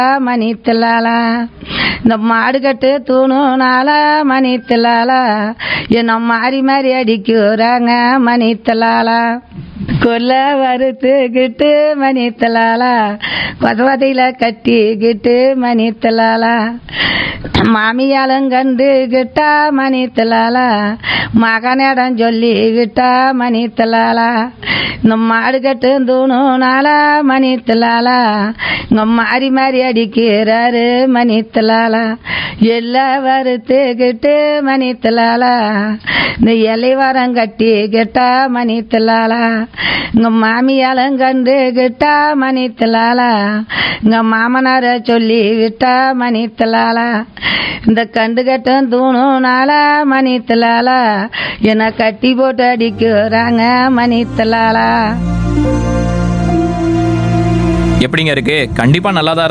மணித்தலாலா இந்த மாடு கட்டு தூணுனால மணித்தலாலா என்ன மாறி மாறி அடிக்கிறாங்க மணித்தலாலா கொல்ல வறுத்துக்கிட்டு மணித்தலாலா கொசவதையில கட்டிக்கிட்டு மணித்தலாலா மாமியாலும் கண்டுகிட்டா மணித்தலாலா மகனிடம் சொல்லிக்கிட்டா மணித்தலாலா இந்த மாடு கட்டு தூணுனால மணித்தலாலா இங்க மாறி மாறி அடிக்கிறாரு மணித்தலாலா எல்லாம் வறுத்துக்கிட்டு மணித்தலாலா இந்த இலை வாரம் கட்டிக்கிட்டா மணித்தலாலா இங்க மாமியாலும் கண்டுகிட்டா மணித்தலாலா இங்க மாமனார சொல்லி விட்டா மணித்தலாலா இந்த கண்டு கட்டும் தூணுனால மணித்தலாலா என்னை கட்டி போட்டு அடிக்கிறாங்க மணித்தலாலா எப்படிங்க இருக்கு கண்டிப்பா நல்லா தான்